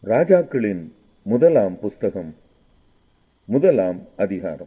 ராஜாக்களின் முதலாம் புஸ்தகம் முதலாம் அதிகாரம்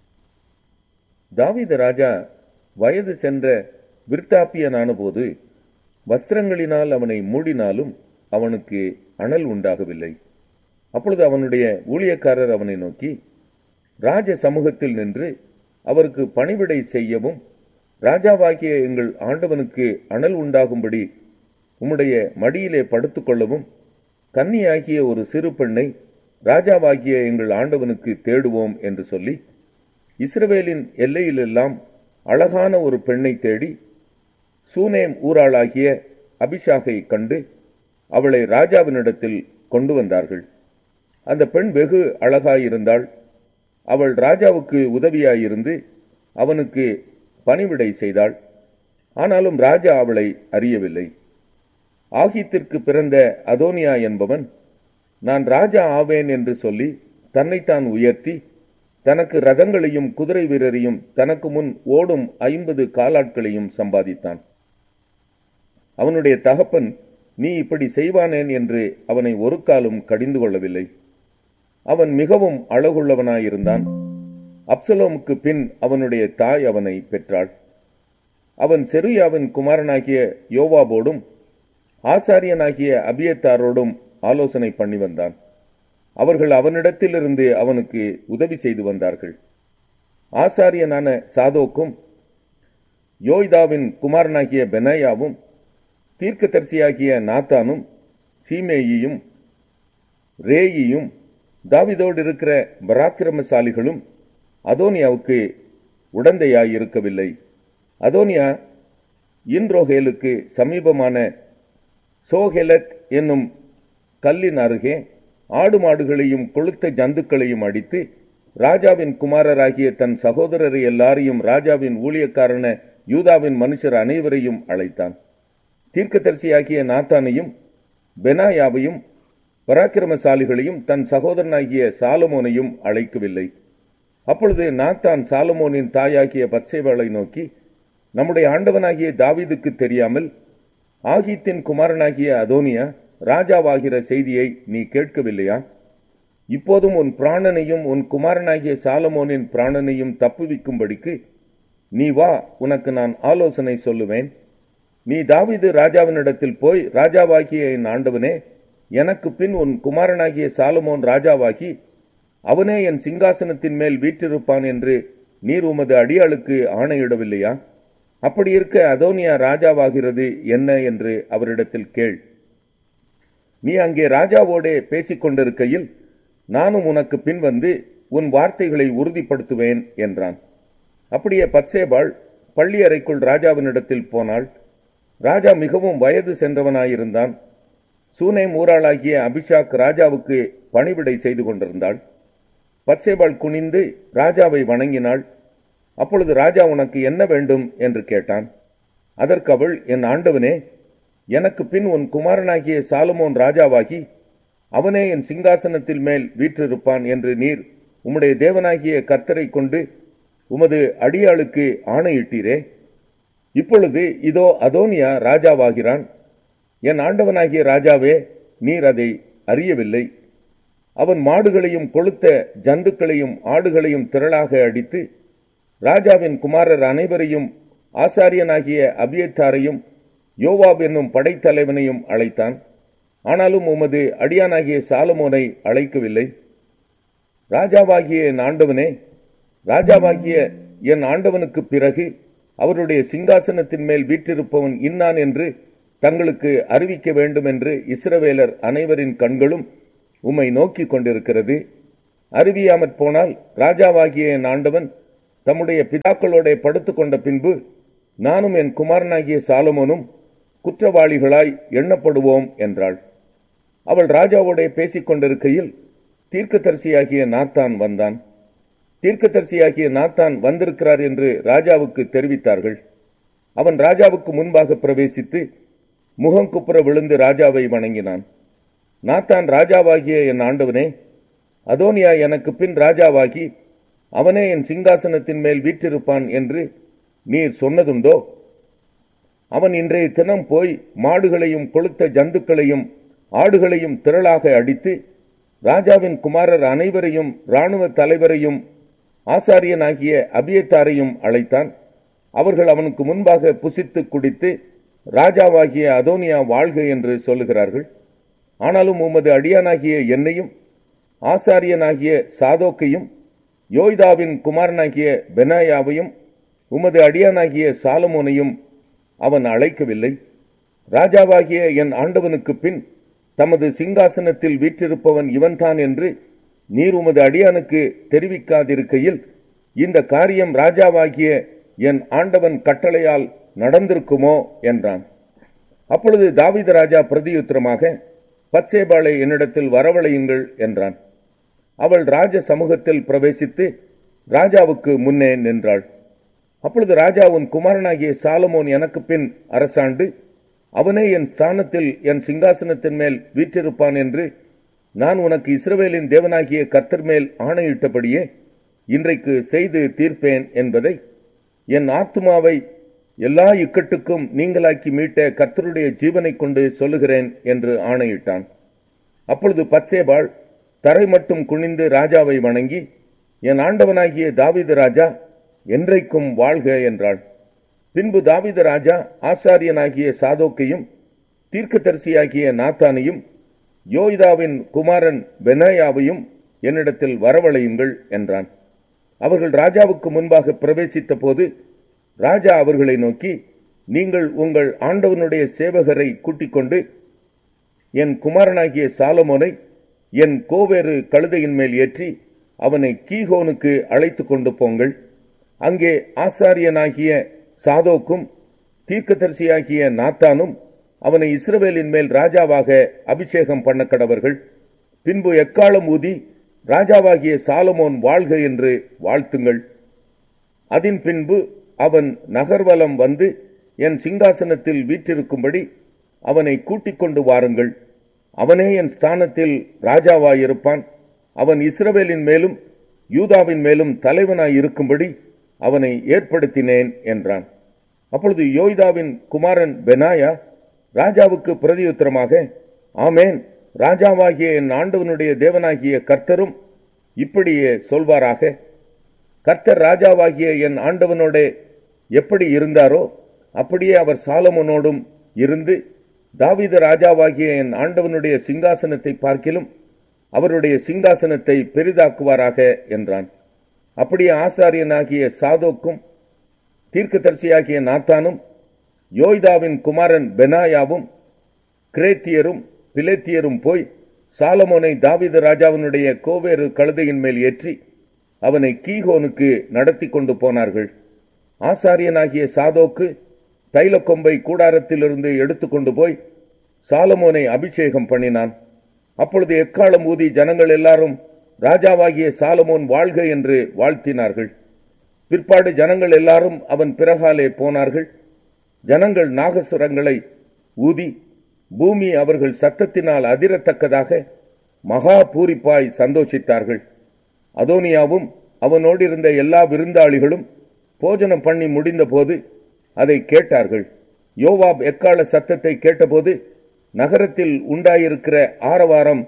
தாவீது ராஜா வயது சென்ற விருத்தாப்பியனான போது வஸ்திரங்களினால் அவனை மூடினாலும் அவனுக்கு அனல் உண்டாகவில்லை அப்பொழுது அவனுடைய ஊழியக்காரர் அவனை நோக்கி ராஜ சமூகத்தில் நின்று அவருக்கு பணிவிடை செய்யவும் ராஜாவாகிய எங்கள் ஆண்டவனுக்கு அனல் உண்டாகும்படி உம்முடைய மடியிலே படுத்துக்கொள்ளவும் கன்னியாகிய ஒரு சிறு பெண்ணை ராஜாவாகிய எங்கள் ஆண்டவனுக்கு தேடுவோம் என்று சொல்லி இஸ்ரவேலின் எல்லையிலெல்லாம் அழகான ஒரு பெண்ணை தேடி சூனேம் ஊராளாகிய அபிஷாகை கண்டு அவளை ராஜாவினிடத்தில் கொண்டு வந்தார்கள் அந்த பெண் வெகு அழகாயிருந்தாள் அவள் ராஜாவுக்கு உதவியாயிருந்து அவனுக்கு பணிவிடை செய்தாள் ஆனாலும் ராஜா அவளை அறியவில்லை ஆகித்திற்கு பிறந்த அதோனியா என்பவன் நான் ராஜா ஆவேன் என்று சொல்லி தன்னைத்தான் உயர்த்தி தனக்கு ரதங்களையும் குதிரை வீரரையும் தனக்கு முன் ஓடும் ஐம்பது காலாட்களையும் சம்பாதித்தான் அவனுடைய தகப்பன் நீ இப்படி செய்வானேன் என்று அவனை ஒரு காலும் கடிந்து கொள்ளவில்லை அவன் மிகவும் அழகுள்ளவனாயிருந்தான் அப்சலோமுக்கு பின் அவனுடைய தாய் அவனை பெற்றாள் அவன் செருயாவின் குமாரனாகிய யோவாபோடும் ஆசாரியனாகிய அபியத்தாரோடும் ஆலோசனை பண்ணி வந்தான் அவர்கள் அவனிடத்திலிருந்து அவனுக்கு உதவி செய்து வந்தார்கள் ஆசாரியனான சாதோக்கும் யோய்தாவின் குமாரனாகிய பெனாயாவும் தீர்க்கதரிசியாகிய நாத்தானும் சீமேயியும் ரேயியும் தாவிதோடு இருக்கிற பராக்கிரமசாலிகளும் அதோனியாவுக்கு உடந்தையாயிருக்கவில்லை அதோனியா இன்ரோகேலுக்கு சமீபமான சோஹெலத் என்னும் கல்லின் அருகே ஆடு மாடுகளையும் கொளுத்த ஜந்துக்களையும் அடித்து ராஜாவின் குமாரராகிய தன் சகோதரரை எல்லாரையும் ராஜாவின் ஊழியக்காரன யூதாவின் மனுஷர் அனைவரையும் அழைத்தான் தீர்க்கதரிசியாகிய நாத்தானையும் பெனாயாவையும் பராக்கிரமசாலிகளையும் தன் சகோதரனாகிய சாலமோனையும் அழைக்கவில்லை அப்பொழுது நாத்தான் சாலமோனின் தாயாகிய பத்சேவாளை நோக்கி நம்முடைய ஆண்டவனாகிய தாவீதுக்கு தெரியாமல் ஆகித்தின் குமாரனாகிய அதோனியா ராஜாவாகிற செய்தியை நீ கேட்கவில்லையா இப்போதும் உன் பிராணனையும் உன் குமாரனாகிய சாலமோனின் பிராணனையும் தப்புவிக்கும்படிக்கு நீ வா உனக்கு நான் ஆலோசனை சொல்லுவேன் நீ தாவிது ராஜாவினிடத்தில் போய் ராஜாவாகிய என் ஆண்டவனே எனக்கு பின் உன் குமாரனாகிய சாலமோன் ராஜாவாகி அவனே என் சிங்காசனத்தின் மேல் வீற்றிருப்பான் என்று நீர் உமது அடியாளுக்கு ஆணையிடவில்லையா அப்படி இருக்க அதோனியா ராஜாவாகிறது என்ன என்று அவரிடத்தில் கேள் நீ அங்கே ராஜாவோடே பேசிக் கொண்டிருக்கையில் நானும் உனக்கு பின் வந்து உன் வார்த்தைகளை உறுதிப்படுத்துவேன் என்றான் அப்படியே பத்சேபாள் பள்ளி அறைக்குள் ராஜாவினிடத்தில் போனாள் ராஜா மிகவும் வயது சென்றவனாயிருந்தான் சூனேம் ஊராளாகிய அபிஷாக் ராஜாவுக்கு பணிவிடை செய்து கொண்டிருந்தாள் பத்சேபாள் குனிந்து ராஜாவை வணங்கினாள் அப்பொழுது ராஜா உனக்கு என்ன வேண்டும் என்று கேட்டான் அதற்கு அவள் என் ஆண்டவனே எனக்கு பின் உன் குமாரனாகிய சாலமோன் ராஜாவாகி அவனே என் சிங்காசனத்தில் மேல் வீற்றிருப்பான் என்று நீர் உம்முடைய தேவனாகிய கர்த்தரை கொண்டு உமது அடியாளுக்கு ஆணையிட்டீரே இப்பொழுது இதோ அதோனியா ராஜாவாகிறான் என் ஆண்டவனாகிய ராஜாவே நீர் அதை அறியவில்லை அவன் மாடுகளையும் கொளுத்த ஜந்துக்களையும் ஆடுகளையும் திரளாக அடித்து ராஜாவின் குமாரர் அனைவரையும் ஆசாரியனாகிய அபியத்தாரையும் யோவாப் என்னும் படைத்தலைவனையும் அழைத்தான் ஆனாலும் உமது அடியானாகிய சாலமோனை அழைக்கவில்லை ராஜாவாகிய என் ஆண்டவனே ராஜாவாகிய என் ஆண்டவனுக்கு பிறகு அவருடைய சிங்காசனத்தின் மேல் வீற்றிருப்பவன் இன்னான் என்று தங்களுக்கு அறிவிக்க வேண்டும் என்று இஸ்ரவேலர் அனைவரின் கண்களும் உம்மை நோக்கி கொண்டிருக்கிறது அறிவியாமற் போனால் ராஜாவாகிய என் ஆண்டவன் தம்முடைய பிதாக்களோட படுத்துக்கொண்ட பின்பு நானும் என் குமாரனாகிய சாலமோனும் குற்றவாளிகளாய் எண்ணப்படுவோம் என்றாள் அவள் ராஜாவோட பேசிக் கொண்டிருக்கையில் தீர்க்கதரிசியாகிய நாத்தான் வந்தான் தீர்க்கதரிசியாகிய நாத்தான் வந்திருக்கிறார் என்று ராஜாவுக்கு தெரிவித்தார்கள் அவன் ராஜாவுக்கு முன்பாக பிரவேசித்து முகங்குப்புற விழுந்து ராஜாவை வணங்கினான் நாத்தான் ராஜாவாகிய என் ஆண்டவனே அதோனியா எனக்கு பின் ராஜாவாகி அவனே என் சிங்காசனத்தின் மேல் வீற்றிருப்பான் என்று நீர் சொன்னதுண்டோ அவன் இன்றைய தினம் போய் மாடுகளையும் கொளுத்த ஜந்துக்களையும் ஆடுகளையும் திரளாக அடித்து ராஜாவின் குமாரர் அனைவரையும் இராணுவ தலைவரையும் ஆசாரியனாகிய அபியத்தாரையும் அழைத்தான் அவர்கள் அவனுக்கு முன்பாக புசித்து குடித்து ராஜாவாகிய அதோனியா வாழ்க என்று சொல்லுகிறார்கள் ஆனாலும் உமது அடியானாகிய என்னையும் ஆசாரியனாகிய சாதோக்கையும் யோய்தாவின் குமாரனாகிய பெனாயாவையும் உமது அடியானாகிய சாலமோனையும் அவன் அழைக்கவில்லை ராஜாவாகிய என் ஆண்டவனுக்கு பின் தமது சிங்காசனத்தில் வீற்றிருப்பவன் இவன்தான் என்று நீர் உமது அடியானுக்கு தெரிவிக்காதிருக்கையில் இந்த காரியம் ராஜாவாகிய என் ஆண்டவன் கட்டளையால் நடந்திருக்குமோ என்றான் அப்பொழுது தாவீது ராஜா பிரதியுத்தரமாக பத்சேபாளை என்னிடத்தில் வரவழையுங்கள் என்றான் அவள் ராஜ சமூகத்தில் பிரவேசித்து ராஜாவுக்கு முன்னே நின்றாள் அப்பொழுது ராஜா உன் குமாரனாகிய சாலமோன் எனக்கு பின் அரசாண்டு அவனே என் ஸ்தானத்தில் என் சிங்காசனத்தின் மேல் வீற்றிருப்பான் என்று நான் உனக்கு இஸ்ரவேலின் தேவனாகிய கர்த்தர் மேல் ஆணையிட்டபடியே இன்றைக்கு செய்து தீர்ப்பேன் என்பதை என் ஆத்துமாவை எல்லா இக்கட்டுக்கும் நீங்களாக்கி மீட்ட கர்த்தருடைய ஜீவனை கொண்டு சொல்லுகிறேன் என்று ஆணையிட்டான் அப்பொழுது பத்சேபாள் தரை மட்டும் குனிந்து ராஜாவை வணங்கி என் ஆண்டவனாகிய தாவீது ராஜா என்றைக்கும் வாழ்க என்றாள் பின்பு தாவீது ராஜா ஆசாரியனாகிய சாதோக்கையும் தீர்க்கதரிசியாகிய நாத்தானையும் யோய்தாவின் குமாரன் பெனாயாவையும் என்னிடத்தில் வரவழையுங்கள் என்றான் அவர்கள் ராஜாவுக்கு முன்பாக பிரவேசித்த போது ராஜா அவர்களை நோக்கி நீங்கள் உங்கள் ஆண்டவனுடைய சேவகரை கூட்டிக் கொண்டு என் குமாரனாகிய சாலமோனை என் கோவேறு கழுதையின் மேல் ஏற்றி அவனை கீகோனுக்கு அழைத்து கொண்டு போங்கள் அங்கே ஆசாரியனாகிய சாதோக்கும் தீர்க்கதரிசியாகிய நாத்தானும் அவனை இஸ்ரவேலின் மேல் ராஜாவாக அபிஷேகம் பண்ண கடவர்கள் பின்பு எக்காலம் ஊதி ராஜாவாகிய சாலமோன் வாழ்க என்று வாழ்த்துங்கள் அதன் பின்பு அவன் நகர்வலம் வந்து என் சிங்காசனத்தில் வீற்றிருக்கும்படி அவனை கூட்டிக் கொண்டு வாருங்கள் அவனே என் ஸ்தானத்தில் ராஜாவாயிருப்பான் அவன் இஸ்ரவேலின் மேலும் யூதாவின் மேலும் தலைவனாய் இருக்கும்படி அவனை ஏற்படுத்தினேன் என்றான் அப்பொழுது யோய்தாவின் குமாரன் பெனாயா ராஜாவுக்கு பிரதியுத்தரமாக ஆமேன் ராஜாவாகிய என் ஆண்டவனுடைய தேவனாகிய கர்த்தரும் இப்படியே சொல்வாராக கர்த்தர் ராஜாவாகிய என் ஆண்டவனோட எப்படி இருந்தாரோ அப்படியே அவர் சாலமோனோடும் இருந்து தாவீது ராஜாவாகிய என் ஆண்டவனுடைய சிங்காசனத்தை பார்க்கிலும் அவருடைய சிங்காசனத்தை பெரிதாக்குவாராக என்றான் அப்படியே ஆசாரியனாகிய சாதோக்கும் தீர்க்கதரிசியாகிய நாத்தானும் யோய்தாவின் குமாரன் பெனாயாவும் கிரேத்தியரும் பிலேத்தியரும் போய் சாலமோனை தாவீது ராஜாவினுடைய கோவேறு கழுதையின் மேல் ஏற்றி அவனை கீகோனுக்கு நடத்தி கொண்டு போனார்கள் ஆசாரியனாகிய சாதோக்கு தைலக்கொம்பை கூடாரத்திலிருந்து எடுத்துக்கொண்டு போய் சாலமோனை அபிஷேகம் பண்ணினான் அப்பொழுது எக்காலம் ஊதி ஜனங்கள் எல்லாரும் ராஜாவாகிய சாலமோன் வாழ்க என்று வாழ்த்தினார்கள் பிற்பாடு ஜனங்கள் எல்லாரும் அவன் பிறகாலே போனார்கள் ஜனங்கள் நாகசுரங்களை ஊதி பூமி அவர்கள் சத்தத்தினால் அதிரத்தக்கதாக மகா பூரிப்பாய் சந்தோஷித்தார்கள் அதோனியாவும் அவனோடு இருந்த எல்லா விருந்தாளிகளும் போஜனம் பண்ணி முடிந்தபோது அதை கேட்டார்கள் யோவாப் எக்கால சத்தத்தை கேட்டபோது நகரத்தில் உண்டாயிருக்கிற ஆரவாரம்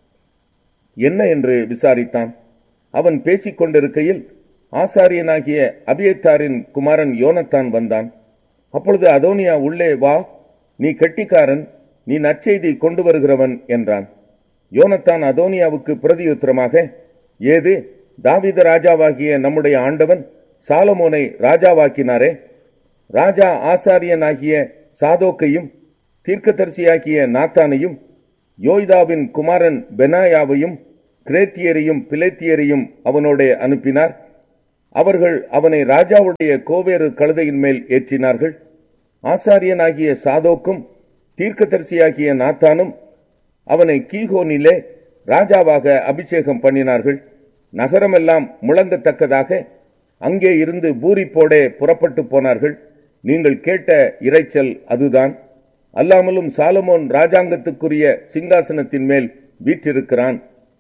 என்ன என்று விசாரித்தான் அவன் பேசிக் கொண்டிருக்கையில் ஆசாரியனாகிய அபியத்தாரின் குமாரன் யோனத்தான் வந்தான் அப்பொழுது அதோனியா உள்ளே வா நீ கெட்டிக்காரன் நீ நற்செய்தி கொண்டு வருகிறவன் என்றான் யோனத்தான் அதோனியாவுக்கு பிரதியுத்தரமாக ஏது தாவித ராஜாவாகிய நம்முடைய ஆண்டவன் சாலமோனை ராஜாவாக்கினாரே ராஜா ஆசாரியனாகிய சாதோக்கையும் தீர்க்கதரிசியாகிய நாத்தானையும் யோய்தாவின் குமாரன் பெனாயாவையும் கிரேத்தியரையும் பிலேத்தியரையும் அவனோட அனுப்பினார் அவர்கள் அவனை ராஜாவுடைய கோவேறு கழுதையின் மேல் ஏற்றினார்கள் ஆசாரியனாகிய சாதோக்கும் தீர்க்கதரிசியாகிய நாத்தானும் அவனை கீகோனிலே ராஜாவாக அபிஷேகம் பண்ணினார்கள் நகரமெல்லாம் முழங்கத்தக்கதாக அங்கே இருந்து பூரிப்போடே புறப்பட்டு போனார்கள் நீங்கள் கேட்ட இரைச்சல் அதுதான் அல்லாமலும் சாலமோன் ராஜாங்கத்துக்குரிய சிங்காசனத்தின் மேல் வீற்றிருக்கிறான்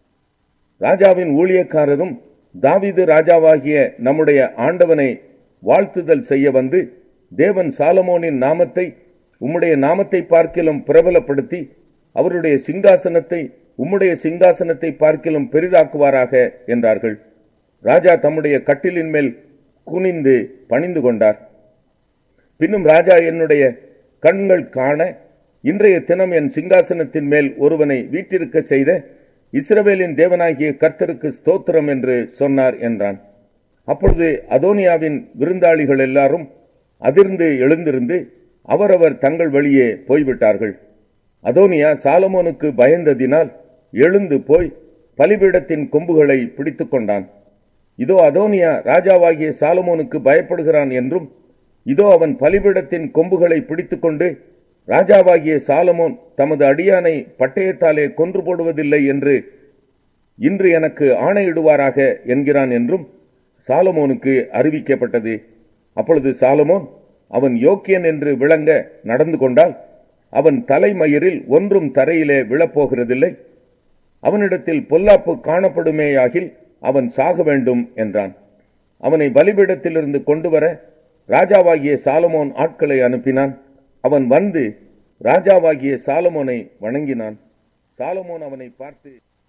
ராஜாவின் ஊழியக்காரரும் தாவீது ராஜாவாகிய நம்முடைய ஆண்டவனை வாழ்த்துதல் செய்ய வந்து தேவன் சாலமோனின் நாமத்தை உம்முடைய நாமத்தை பார்க்கிலும் பிரபலப்படுத்தி அவருடைய சிங்காசனத்தை உம்முடைய சிங்காசனத்தை பார்க்கிலும் பெரிதாக்குவாராக என்றார்கள் ராஜா தம்முடைய கட்டிலின் மேல் குனிந்து பணிந்து கொண்டார் பின்னும் ராஜா என்னுடைய கண்கள் காண இன்றைய தினம் என் சிங்காசனத்தின் மேல் ஒருவனை வீட்டிருக்க செய்த இஸ்ரவேலின் தேவனாகிய கர்த்தருக்கு ஸ்தோத்திரம் என்று சொன்னார் என்றான் அப்பொழுது அதோனியாவின் விருந்தாளிகள் எல்லாரும் அதிர்ந்து எழுந்திருந்து அவரவர் தங்கள் வழியே போய்விட்டார்கள் அதோனியா சாலமோனுக்கு பயந்ததினால் எழுந்து போய் பலிபீடத்தின் கொம்புகளை பிடித்துக் கொண்டான் இதோ அதோனியா ராஜாவாகிய சாலமோனுக்கு பயப்படுகிறான் என்றும் இதோ அவன் பலிபீடத்தின் கொம்புகளை பிடித்துக்கொண்டு ராஜாவாகிய சாலமோன் தமது அடியானை பட்டயத்தாலே கொன்று போடுவதில்லை என்று இன்று எனக்கு ஆணையிடுவாராக என்கிறான் என்றும் சாலமோனுக்கு அறிவிக்கப்பட்டது அப்பொழுது சாலமோன் அவன் யோக்கியன் என்று விளங்க நடந்து கொண்டால் அவன் தலைமயிரில் ஒன்றும் தரையிலே விழப்போகிறதில்லை அவனிடத்தில் பொல்லாப்பு காணப்படுமேயாகில் அவன் சாக வேண்டும் என்றான் அவனை பலிபீடத்திலிருந்து கொண்டு வர ராஜாவாகிய சாலமோன் ஆட்களை அனுப்பினான் அவன் வந்து ராஜாவாகிய சாலமோனை வணங்கினான் சாலமோன் அவனை பார்த்து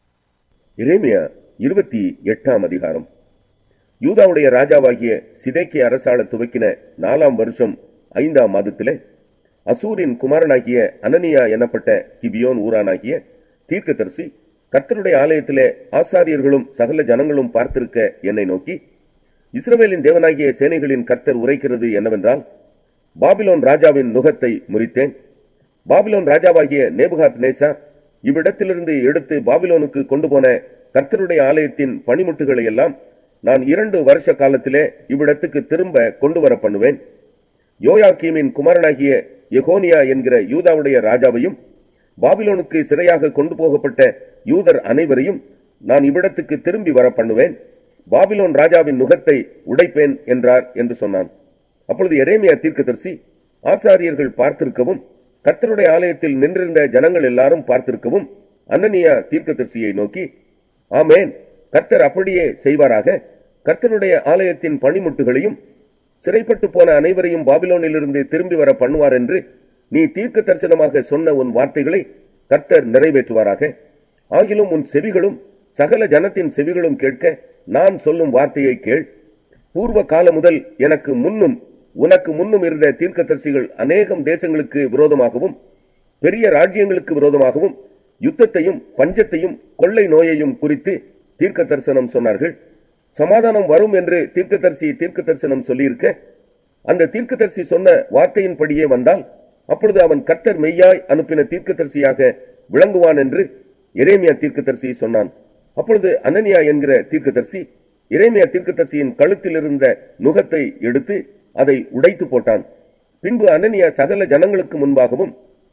எரேமியா இருபத்தி எட்டாம் அதிகாரம் யூதாவுடைய ராஜாவாகிய சிதைக்கி அரசாள துவக்கின நாலாம் வருஷம் ஐந்தாம் மாதத்திலே அசூரின் குமாரனாகிய அனனியா எனப்பட்ட கிபியோன் ஊரானாகிய தீர்க்கதரிசி கர்த்தருடைய ஆலயத்திலே ஆசாரியர்களும் சகல ஜனங்களும் பார்த்திருக்க என்னை நோக்கி இஸ்ரவேலின் தேவனாகிய சேனைகளின் கர்த்தர் உரைக்கிறது என்னவென்றால் பாபிலோன் ராஜாவின் நுகத்தை முறித்தேன் பாபிலோன் ராஜாவாகிய நேபுகாத் நேசா இவ்விடத்திலிருந்து எடுத்து பாபிலோனுக்கு கொண்டு போன கர்த்தருடைய ஆலயத்தின் பணிமுட்டுகளை எல்லாம் நான் இரண்டு வருஷ காலத்திலே இவ்விடத்துக்கு திரும்ப கொண்டு வர பண்ணுவேன் யோயாக்கீமின் குமாரனாகிய எகோனியா என்கிற யூதாவுடைய ராஜாவையும் பாபிலோனுக்கு சிறையாக கொண்டு போகப்பட்ட யூதர் அனைவரையும் நான் இவ்விடத்துக்கு திரும்பி வர பண்ணுவேன் பாபிலோன் ராஜாவின் நுகத்தை உடைப்பேன் என்றார் என்று சொன்னான் அப்பொழுது எரேமியா தீர்க்கதரிசி ஆசாரியர்கள் பார்த்திருக்கவும் கர்த்தருடைய ஆலயத்தில் நின்றிருந்த ஜனங்கள் எல்லாரும் பார்த்திருக்கவும் அன்னனியா தீர்க்கதரிசியை நோக்கி ஆமேன் கர்த்தர் அப்படியே செய்வாராக கர்த்தருடைய ஆலயத்தின் பணிமுட்டுகளையும் சிறைப்பட்டு போன அனைவரையும் பாபிலோனிலிருந்து திரும்பி வர பண்ணுவார் என்று நீ தீர்க்க தரிசனமாக சொன்ன உன் வார்த்தைகளை கர்த்தர் நிறைவேற்றுவாராக ஆகிலும் உன் செவிகளும் சகல ஜனத்தின் செவிகளும் கேட்க நான் சொல்லும் வார்த்தையை கேள் பூர்வ காலம் முதல் எனக்கு முன்னும் உனக்கு முன்னும் இருந்த தீர்க்கதரிசிகள் அநேகம் தேசங்களுக்கு விரோதமாகவும் பெரிய ராஜ்யங்களுக்கு விரோதமாகவும் யுத்தத்தையும் பஞ்சத்தையும் கொள்ளை நோயையும் குறித்து தீர்க்க தரிசனம் சொன்னார்கள் சமாதானம் வரும் என்று தீர்க்கதரிசி தீர்க்க தரிசனம் சொல்லியிருக்க அந்த தீர்க்கதரிசி சொன்ன வார்த்தையின்படியே வந்தால் அப்பொழுது அவன் கர்த்தர் மெய்யாய் அனுப்பின தீர்க்கதரிசியாக விளங்குவான் என்று எரேமியா தீர்க்கதரிசி சொன்னான் அப்பொழுது அனனியா என்கிற தீர்க்கதரிசி எரேமியா தீர்க்கதரிசியின் கழுத்தில் இருந்த நுகத்தை எடுத்து அதை உடைத்து போட்டான் பின்பு அனனியா சகல ஜனங்களுக்கு முன்பாகவும்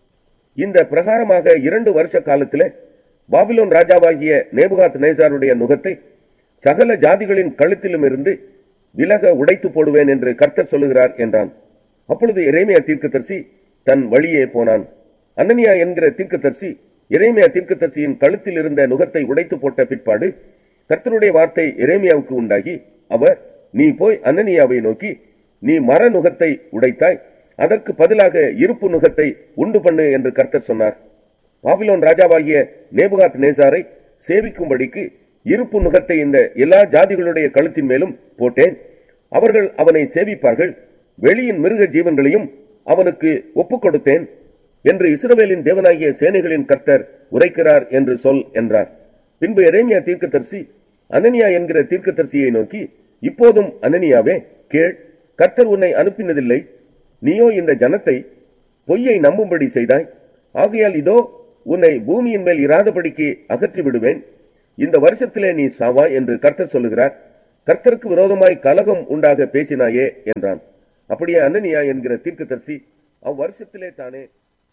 இந்த பிரகாரமாக இரண்டு வருஷ காலத்திலே பாபிலோன் ராஜாவாகிய நேபுகாத் நேசாருடைய நுகத்தை சகல ஜாதிகளின் கழுத்திலும் இருந்து விலக உடைத்து போடுவேன் என்று கர்த்தர் சொல்லுகிறார் என்றான் அப்பொழுது எரேமியா தீர்க்கதரிசி தன் வழியே போனான் அனனியா என்கிற தீர்க்கதரிசி எரேமியா தீர்க்கதரிசியின் கழுத்தில் இருந்த நுகத்தை உடைத்து போட்ட பிற்பாடு கர்த்தருடைய வார்த்தை எரேமியாவுக்கு உண்டாகி அவர் நீ போய் அனனியாவை நோக்கி நீ மர நுகத்தை உடைத்தாய் அதற்கு பதிலாக இருப்பு நுகத்தை உண்டு பண்ணு என்று கர்த்தர் சொன்னார் பாபிலோன் ராஜாவாகிய நேபுகாத் நேசாரை சேவிக்கும்படிக்கு இருப்பு நுகத்தை இந்த எல்லா ஜாதிகளுடைய கழுத்தின் மேலும் போட்டேன் அவர்கள் அவனை சேவிப்பார்கள் வெளியின் மிருக ஜீவன்களையும் அவனுக்கு ஒப்புக் கொடுத்தேன் என்று இஸ்ரவேலின் தேவனாகிய சேனைகளின் கர்த்தர் உரைக்கிறார் என்று சொல் என்றார் பின்பு எரேமியா தீர்க்கதரிசி அனனியா என்கிற தீர்க்கதரிசியை நோக்கி இப்போதும் அனனியாவே கேள் கர்த்தர் உன்னை அனுப்பினதில்லை நீயோ இந்த ஜனத்தை பொய்யை நம்பும்படி செய்தாய் ஆகையால் இதோ உன்னை பூமியின் மேல் இராதபடிக்கு அகற்றி விடுவேன் இந்த வருஷத்திலே நீ சாவா என்று கர்த்தர் சொல்லுகிறார் கர்த்தருக்கு விரோதமாய் கலகம் உண்டாக பேசினாயே என்றான் அப்படியே அனனியா என்கிற தீர்க்கதரிசி அவ்வருஷத்திலே தானே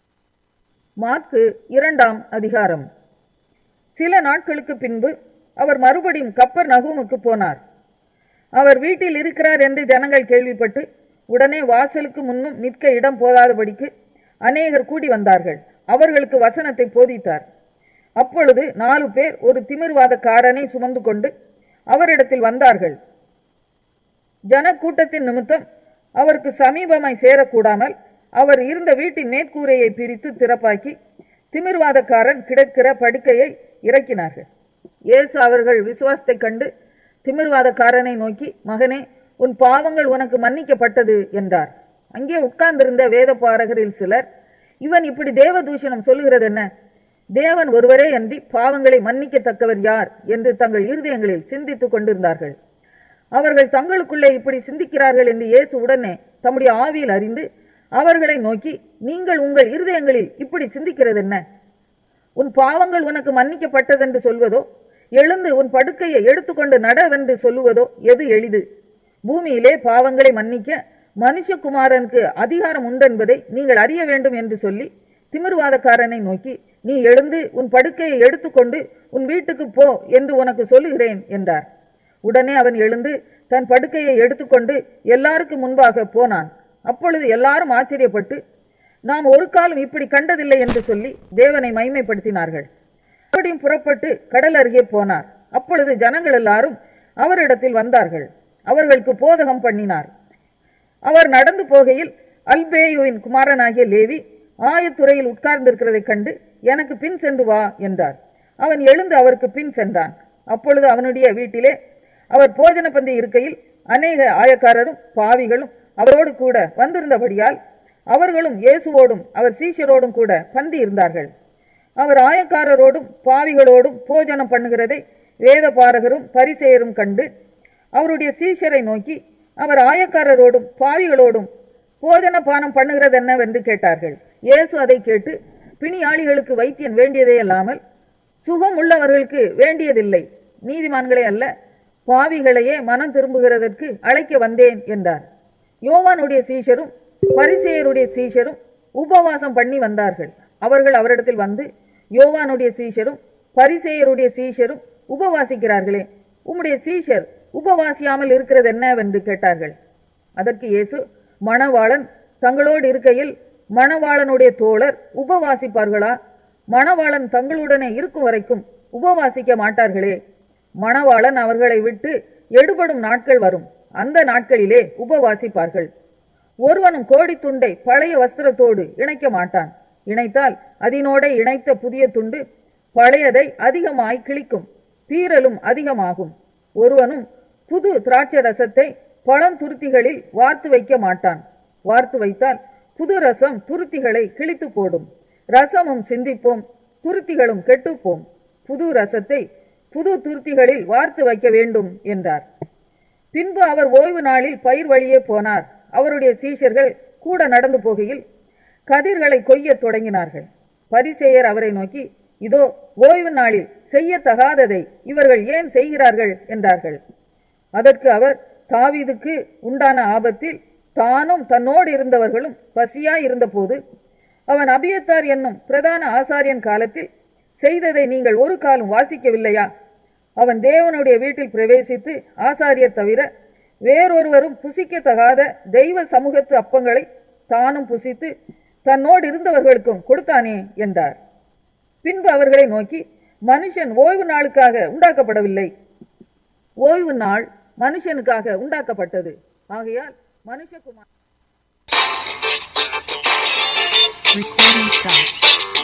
மாற்கு இரண்டாம் அதிகாரம் சில நாட்களுக்கு பின்பு அவர் மறுபடியும் கப்பர் நகூமுக்கு போனார் அவர் வீட்டில் இருக்கிறார் என்று ஜனங்கள் கேள்விப்பட்டு உடனே வாசலுக்கு முன்னும் நிற்க இடம் போதாதபடிக்கு அநேகர் கூடி வந்தார்கள் அவர்களுக்கு வசனத்தை போதித்தார் அப்பொழுது நாலு பேர் ஒரு திமிர்வாதக்காரனை சுமந்து கொண்டு அவரிடத்தில் வந்தார்கள் ஜனக்கூட்டத்தின் நிமித்தம் அவருக்கு சமீபமாய் சேரக்கூடாமல் அவர் இருந்த வீட்டின் மேற்கூரையை பிரித்து திறப்பாக்கி திமிர்வாதக்காரன் கிடக்கிற படுக்கையை இறக்கினார்கள் இயேசு அவர்கள் விசுவாசத்தைக் கண்டு திமிர்வாதக்காரனை நோக்கி மகனே உன் பாவங்கள் உனக்கு மன்னிக்கப்பட்டது என்றார் அங்கே உட்கார்ந்திருந்த வேத பாரகரில் சிலர் இவன் இப்படி தேவதூஷணம் சொல்லுகிறது என்ன தேவன் ஒருவரே அன்றி பாவங்களை மன்னிக்கத்தக்கவர் யார் என்று தங்கள் இருதயங்களில் சிந்தித்துக் கொண்டிருந்தார்கள் அவர்கள் தங்களுக்குள்ளே இப்படி சிந்திக்கிறார்கள் என்று இயேசு உடனே தம்முடைய ஆவியில் அறிந்து அவர்களை நோக்கி நீங்கள் உங்கள் இருதயங்களில் இப்படி சிந்திக்கிறது என்ன உன் பாவங்கள் உனக்கு மன்னிக்கப்பட்டதென்று சொல்வதோ எழுந்து உன் படுக்கையை எடுத்துக்கொண்டு நடவென்று சொல்லுவதோ எது எளிது பூமியிலே பாவங்களை மன்னிக்க மனுஷகுமாரனுக்கு அதிகாரம் உண்டென்பதை நீங்கள் அறிய வேண்டும் என்று சொல்லி திமிர்வாதக்காரனை நோக்கி நீ எழுந்து உன் படுக்கையை எடுத்துக்கொண்டு உன் வீட்டுக்கு போ என்று உனக்கு சொல்லுகிறேன் என்றார் உடனே அவன் எழுந்து தன் படுக்கையை எடுத்துக்கொண்டு எல்லாருக்கும் முன்பாக போனான் அப்பொழுது எல்லாரும் ஆச்சரியப்பட்டு நாம் ஒரு காலம் இப்படி கண்டதில்லை என்று சொல்லி தேவனை மைமைப்படுத்தினார்கள் மறுபடியும் புறப்பட்டு கடல் அருகே போனார் அப்பொழுது ஜனங்கள் எல்லாரும் அவரிடத்தில் வந்தார்கள் அவர்களுக்கு போதகம் பண்ணினார் அவர் நடந்து போகையில் அல்பேயுவின் குமாரனாகிய லேவி ஆயத்துறையில் உட்கார்ந்திருக்கிறதைக் கண்டு எனக்கு பின் சென்று வா என்றார் அவன் எழுந்து அவருக்கு பின் சென்றான் அப்பொழுது அவனுடைய வீட்டிலே அவர் போஜன பந்தி இருக்கையில் அநேக ஆயக்காரரும் பாவிகளும் அவரோடு கூட வந்திருந்தபடியால் அவர்களும் இயேசுவோடும் அவர் சீஷரோடும் கூட பந்தி இருந்தார்கள் அவர் ஆயக்காரரோடும் பாவிகளோடும் போஜனம் பண்ணுகிறதை வேத பாரகரும் பரிசெயரும் கண்டு அவருடைய சீஷரை நோக்கி அவர் ஆயக்காரரோடும் பாவிகளோடும் போஜன பானம் பண்ணுகிறது என்னவென்று கேட்டார்கள் இயேசு அதை கேட்டு பிணியாளிகளுக்கு வைத்தியன் வேண்டியதே அல்லாமல் சுகம் உள்ளவர்களுக்கு வேண்டியதில்லை நீதிமான்களே அல்ல பாவிகளையே மனம் திரும்புகிறதற்கு அழைக்க வந்தேன் என்றார் யோவானுடைய சீஷரும் பரிசேயருடைய சீஷரும் உபவாசம் பண்ணி வந்தார்கள் அவர்கள் அவரிடத்தில் வந்து யோவானுடைய சீஷரும் பரிசேயருடைய சீஷரும் உபவாசிக்கிறார்களே உம்முடைய சீஷர் உபவாசியாமல் இருக்கிறது என்னவென்று கேட்டார்கள் அதற்கு இயேசு மணவாளன் தங்களோடு இருக்கையில் மணவாளனுடைய தோழர் உபவாசிப்பார்களா மணவாளன் தங்களுடனே இருக்கும் வரைக்கும் உபவாசிக்க மாட்டார்களே மணவாளன் அவர்களை விட்டு எடுபடும் நாட்கள் வரும் அந்த நாட்களிலே உபவாசிப்பார்கள் ஒருவனும் கோடி துண்டை பழைய வஸ்திரத்தோடு இணைக்க மாட்டான் இணைத்தால் அதனோட இணைத்த புதிய துண்டு பழையதை அதிகமாய் கிழிக்கும் பீறலும் அதிகமாகும் ஒருவனும் புது திராட்சை ரசத்தை பழந்துருத்திகளில் வார்த்து வைக்க மாட்டான் வார்த்து வைத்தால் புது ரசம் துருத்திகளை கிழித்து போடும் ரசமும் சிந்திப்போம் துருத்திகளும் கெட்டுப்போம் புது ரசத்தை புது துருத்திகளில் வார்த்து வைக்க வேண்டும் என்றார் பின்பு அவர் ஓய்வு நாளில் பயிர் வழியே போனார் அவருடைய சீஷர்கள் கூட நடந்து போகையில் கதிர்களை கொய்யத் தொடங்கினார்கள் பரிசேயர் அவரை நோக்கி இதோ ஓய்வு நாளில் செய்யத்தகாததை இவர்கள் ஏன் செய்கிறார்கள் என்றார்கள் அதற்கு அவர் தாவீதுக்கு உண்டான ஆபத்தில் தானும் தன்னோடு இருந்தவர்களும் பசியாய் இருந்தபோது அவன் அபியத்தார் என்னும் பிரதான ஆசாரியன் காலத்தில் செய்ததை நீங்கள் ஒரு காலம் வாசிக்கவில்லையா அவன் தேவனுடைய வீட்டில் பிரவேசித்து ஆசாரியர் தவிர வேறொருவரும் புசிக்கத்தகாத தெய்வ சமூகத்து அப்பங்களை தானும் புசித்து தன்னோடு இருந்தவர்களுக்கும் கொடுத்தானே என்றார் பின்பு அவர்களை நோக்கி மனுஷன் ஓய்வு நாளுக்காக உண்டாக்கப்படவில்லை ஓய்வு நாள் மனுஷனுக்காக உண்டாக்கப்பட்டது ஆகையால் மனுஷகுமார் Recording stopped.